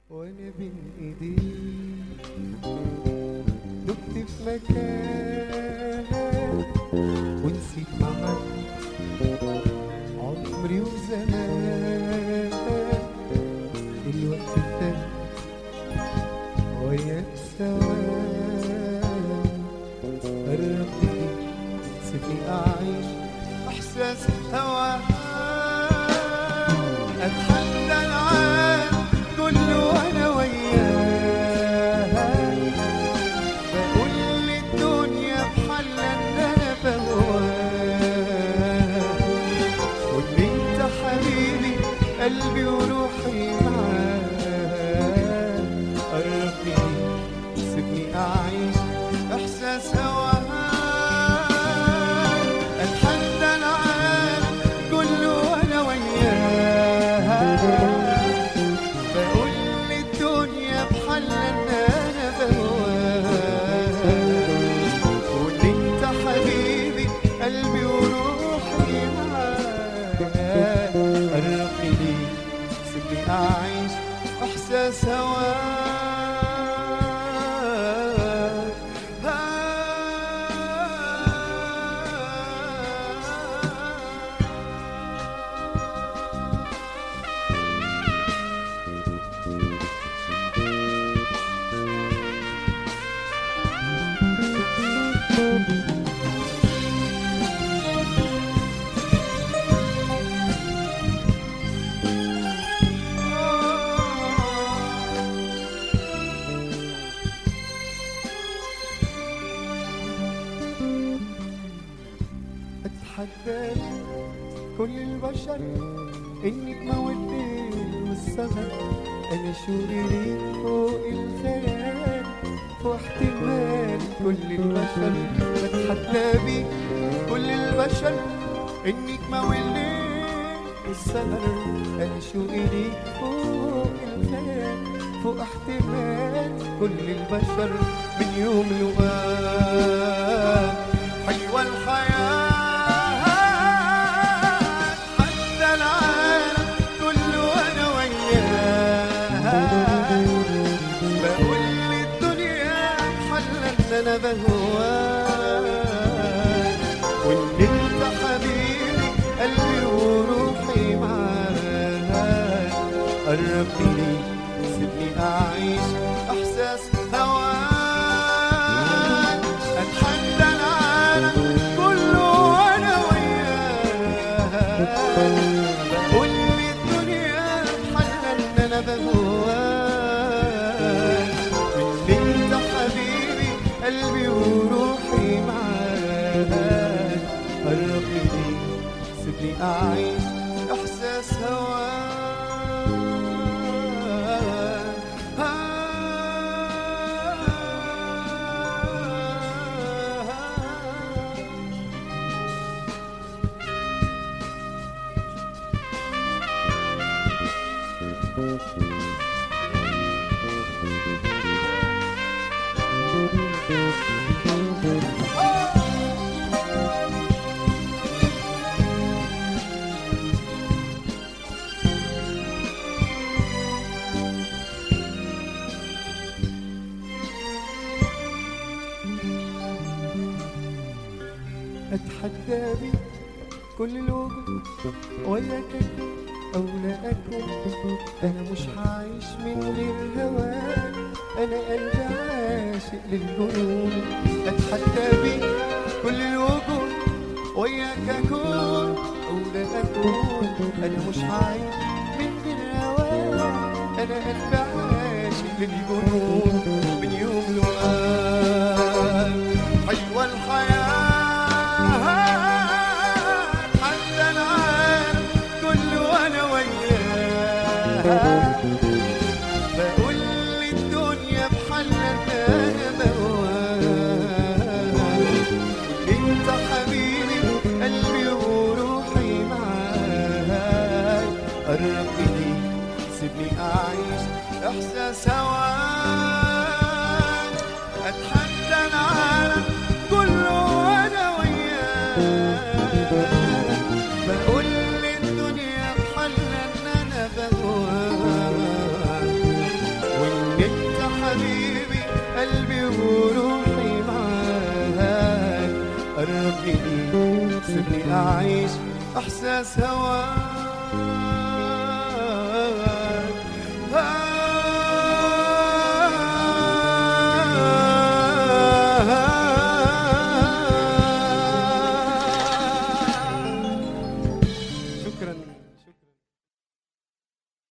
وانا بين ايديك دبت في مكان ونسيت معاك عمري وزمان الوقت فات وياك سوا قرب لي سيبني اعيش احساس هواك اتحدى العالم كله وانا وياك بقول للدنيا بحالها ان انا بهواك وان انت حبيبي قلبي وروحي معاك قرب لي سيبني اعيش احساس هواك اتحدى العالم كله وانا وياك بقول للدنيا بحالها ان انا بهواك وان انت حبيبي قلبي وروحي معاك قرب لي سيبني اعيش احساس هواك اتحدى كل البشر انك موتني والسهر انا شوري ليك فوق الخيال واحتمال كل البشر بتحدى بيك كل البشر انك موتني والسهر انا شوري ليك فوق الخيال فوق احتمال كل البشر من يوم لقاك حلوة الحياة حتى العالم كله وانا وياك بقول للدنيا حلا ان انا بهواك وان انت حبيبي قلبي وروحي معاك قرب لي سيبني اعيش احساس هواك اتحدى العالم كله وانا وياك بقول للدنيا بحالها ان انا بهواك وان انت حبيبي قلبي وروحي معاك قرب لي سيبني اعيش احساس هواك اتحدى بيك كل الوجود وياك او لا اكون انا مش هعيش من غير هواك انا قلبي عاشق للجنون اتحدى بيك كل الوجود وياك اكون او لا اكون انا مش هعيش من غير هواك انا قلبي عاشق للجنون من يوم لقاك حلوة الحياة حتى العالم كله وانا وياك بقول للدنيا بحالها ان انا بهواك انت حبيبي قلبي وروحي معاك قرب لي سيبني اعيش احساس هواك اتحدى العالم كله وانا وياك بقول للدنيا بحالها ان انا بهواك قرب لي سيبني أعيش إحساس هواك